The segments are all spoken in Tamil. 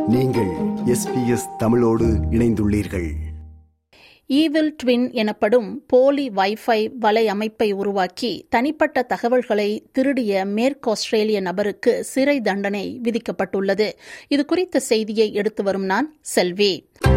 நீங்கள் எஸ்பிஎஸ் தமிழோடு இணைந்துள்ளீர்கள் ஈவில் ட்வின் எனப்படும் போலி வைஃபை வலையமைப்பை உருவாக்கி தனிப்பட்ட தகவல்களை திருடிய மேற்கு ஆஸ்திரேலிய நபருக்கு சிறை தண்டனை விதிக்கப்பட்டுள்ளது இது குறித்த செய்தியை எடுத்து வரும் நான் செல்வி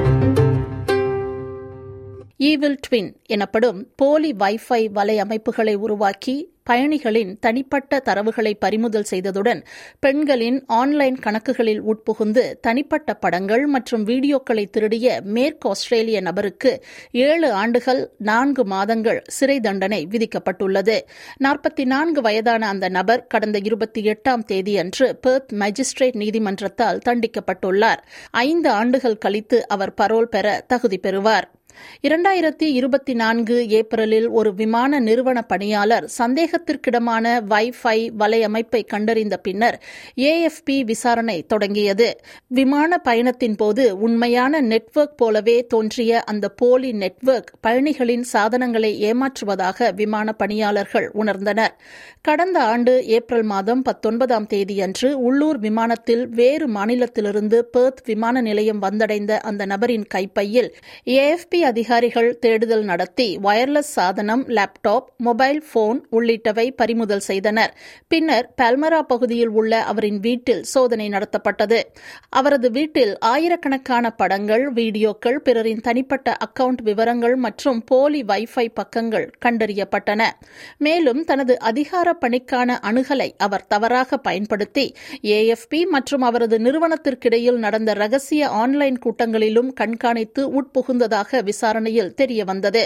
ஈவில் ட்வின் எனப்படும் போலி வைஃபை வலையமைப்புகளை உருவாக்கி பயணிகளின் தனிப்பட்ட தரவுகளை பறிமுதல் செய்ததுடன் பெண்களின் ஆன்லைன் கணக்குகளில் உட்புகுந்து தனிப்பட்ட படங்கள் மற்றும் வீடியோக்களை திருடிய மேற்கு ஆஸ்திரேலிய நபருக்கு ஏழு ஆண்டுகள் நான்கு மாதங்கள் சிறை தண்டனை விதிக்கப்பட்டுள்ளது நாற்பத்தி நான்கு வயதான அந்த நபர் கடந்த இருபத்தி எட்டாம் தேதியன்று பெர்த் மேஜிஸ்ட்ரேட் நீதிமன்றத்தால் தண்டிக்கப்பட்டுள்ளார் ஐந்து ஆண்டுகள் கழித்து அவர் பரோல் பெற தகுதி பெறுவார் இரண்டாயிரத்தி இருபத்தி நான்கு ஏப்ரலில் ஒரு விமான நிறுவன பணியாளர் சந்தேகத்திற்கிடமான வைஃபை வலையமைப்பை கண்டறிந்த பின்னர் ஏஎஃப்பி விசாரணை தொடங்கியது விமான பயணத்தின் போது உண்மையான நெட்வொர்க் போலவே தோன்றிய அந்த போலி நெட்வொர்க் பயணிகளின் சாதனங்களை ஏமாற்றுவதாக விமான பணியாளர்கள் உணர்ந்தனர் கடந்த ஆண்டு ஏப்ரல் மாதம் பத்தொன்பதாம் தேதியன்று உள்ளூர் விமானத்தில் வேறு மாநிலத்திலிருந்து பெர்த் விமான நிலையம் வந்தடைந்த அந்த நபரின் கைப்பையில் ஏஎஃப்பி அதிகாரிகள் தேடுதல் நடத்தி வயர்லெஸ் சாதனம் லேப்டாப் மொபைல் போன் உள்ளிட்டவை பறிமுதல் செய்தனர் பின்னர் பல்மரா பகுதியில் உள்ள அவரின் வீட்டில் சோதனை நடத்தப்பட்டது அவரது வீட்டில் ஆயிரக்கணக்கான படங்கள் வீடியோக்கள் பிறரின் தனிப்பட்ட அக்கவுண்ட் விவரங்கள் மற்றும் போலி வைஃபை பக்கங்கள் கண்டறியப்பட்டன மேலும் தனது அதிகார பணிக்கான அணுகலை அவர் தவறாக பயன்படுத்தி ஏஎஃப்பி மற்றும் அவரது நிறுவனத்திற்கிடையில் நடந்த ரகசிய ஆன்லைன் கூட்டங்களிலும் கண்காணித்து உட்புகுந்ததாக விசாரணையில் தெரியவந்தது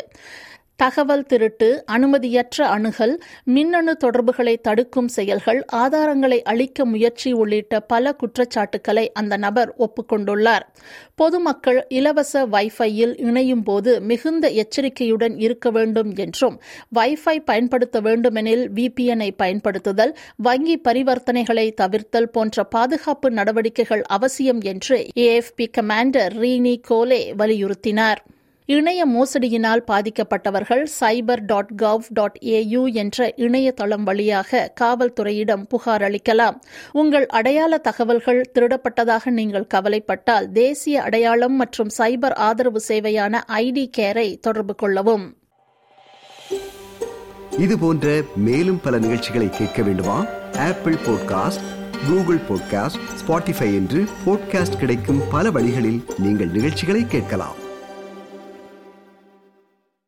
தகவல் திருட்டு அனுமதியற்ற அணுகல் மின்னணு தொடர்புகளை தடுக்கும் செயல்கள் ஆதாரங்களை அளிக்க முயற்சி உள்ளிட்ட பல குற்றச்சாட்டுக்களை அந்த நபர் ஒப்புக்கொண்டுள்ளார் பொதுமக்கள் இலவச வைஃபையில் இணையும் போது மிகுந்த எச்சரிக்கையுடன் இருக்க வேண்டும் என்றும் வைஃபை பயன்படுத்த வேண்டுமெனில் விபிஎனை பயன்படுத்துதல் வங்கி பரிவர்த்தனைகளை தவிர்த்தல் போன்ற பாதுகாப்பு நடவடிக்கைகள் அவசியம் என்று ஏஎஃப்பி கமாண்டர் ரீனி கோலே வலியுறுத்தினார் இணைய மோசடியினால் பாதிக்கப்பட்டவர்கள் cyber dot gov dot AU என்ற இணையதளம் வழியாக காவல்துறையிடம் புகார் அளிக்கலாம் உங்கள் அடையாள தகவல்கள் திருடப்பட்டதாக நீங்கள் கவலைப்பட்டால் தேசிய அடையாளம் மற்றும் சைபர் ஆதரவு சேவையான ஐடி கேரை தொடர்பு கொள்ளவும் இது போன்ற மேலும் பல நிகழ்ச்சிகளை கேட்க வேண்டுமா Apple podcast Google podcast Spotify என்று பாட்காஸ்ட் கிடைக்கும் பல வழிகளில் நீங்கள் நிகழ்ச்சிகளை கேட்கலாம்